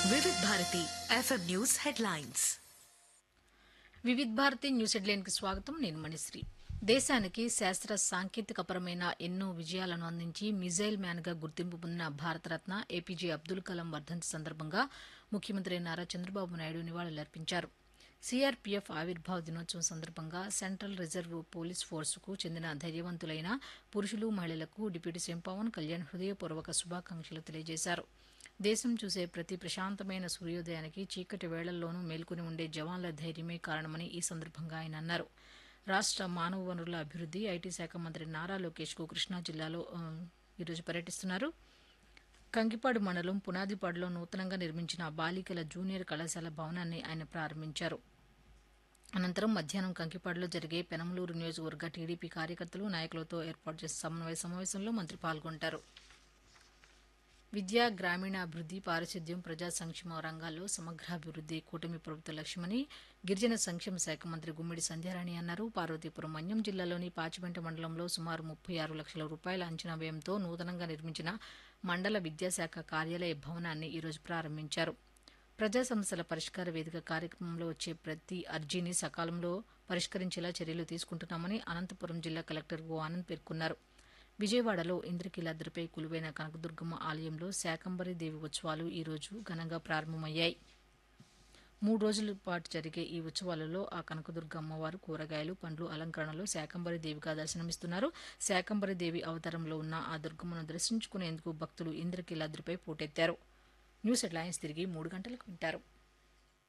వివిధ Bharati FM news headlines Vividh Bharati news హెడ్లైన్కి స్వాగతం నేను మణిశ్రీ దేశానికి శాస్త్ర సాంకేతికపరమైన ఎన్నో విజయాలను అందించి మిజైల్ మ్యాన్గా గుర్తింపు పొందిన భారతరత్న ఏపీజే అబ్దుల్ కలాం వర్ధంతి సందర్భంగా ముఖ్యమంత్రి నారా చంద్రబాబు నాయుడు నివాళులర్పించారు సీఆర్పీఎఫ్ ఆవిర్భావ దినోత్సవం సందర్భంగా సెంట్రల్ రిజర్వ్ పోలీస్ ఫోర్సుకు చెందిన ధైర్యవంతులైన పురుషులు మహిళలకు డిప్యూటీ సీఎం పవన్ కళ్యాణ్ హృదయపూర్వక శుభాకాంక్షలు తెలియజేశారు దేశం చూసే ప్రతి ప్రశాంతమైన సూర్యోదయానికి చీకటి వేళల్లోనూ మేల్కొని ఉండే జవాన్ల ధైర్యమే కారణమని ఈ సందర్భంగా ఆయన అన్నారు రాష్ట్ర మానవ వనరుల అభివృద్ది ఐటీ శాఖ మంత్రి నారా లోకేష్ కు కృష్ణా జిల్లాలో ఆ, ఈరోజు పర్యటిస్తున్నారు కంకిపాడు మండలం పునాదిపాడులో నూతనంగా నిర్మించిన బాలికల జూనియర్ కళాశాల భవనాన్ని ఆయన ప్రారంభించారు అనంతరం మధ్యాహ్నం కంకిపాడులో జరిగే పెనమలూరు నియోజకవర్గ టీడీపీ కార్యకర్తలు నాయకులతో ఏర్పాటు చేసిన సమన్వయ సమావేశంలో మంత్రి పాల్గొంటారు విద్య గ్రామీణాభివృద్ది పారిశుద్ధ్యం ప్రజా సంక్షేమ రంగాల్లో సమగ్రాభివృద్ది కూటమి ప్రభుత్వ లక్ష్యమని గిరిజన సంక్షేమ శాఖ మంత్రి గుమ్మిడి సంధ్యారాణి అన్నారు పార్వతీపురం మన్యం జిల్లాలోని పాచిపెంట మండలంలో సుమారు ముప్పై ఆరు లక్షల రూపాయల అంచనా వ్యయంతో నూతనంగా నిర్మించిన మండల విద్యాశాఖ కార్యాలయ భవనాన్ని ఈరోజు ప్రారంభించారు ప్రజా సమస్యల పరిష్కార వేదిక కార్యక్రమంలో వచ్చే ప్రతి అర్జీని సకాలంలో పరిష్కరించేలా చర్యలు తీసుకుంటున్నామని అనంతపురం జిల్లా కలెక్టర్ ఓ ఆనంద్ పేర్కొన్నారు విజయవాడలో ఇంద్రకీలాద్రిపై కొలువైన కనకదుర్గమ్మ ఆలయంలో శాకంబరి దేవి ఉత్సవాలు ఈ రోజు ఘనంగా ప్రారంభమయ్యాయి మూడు రోజుల పాటు జరిగే ఈ ఉత్సవాలలో ఆ కనకదుర్గ అమ్మవారు కూరగాయలు పండ్లు అలంకరణలో శాకంబరి దేవిగా దర్శనమిస్తున్నారు శాకంబరి దేవి అవతారంలో ఉన్న ఆ దుర్గమ్మను దర్శించుకునేందుకు భక్తులు ఇంద్రకీలాద్రిపై పోటెత్తారు న్యూస్ హెడ్లైన్స్ తిరిగి మూడు గంటలకు వింటారు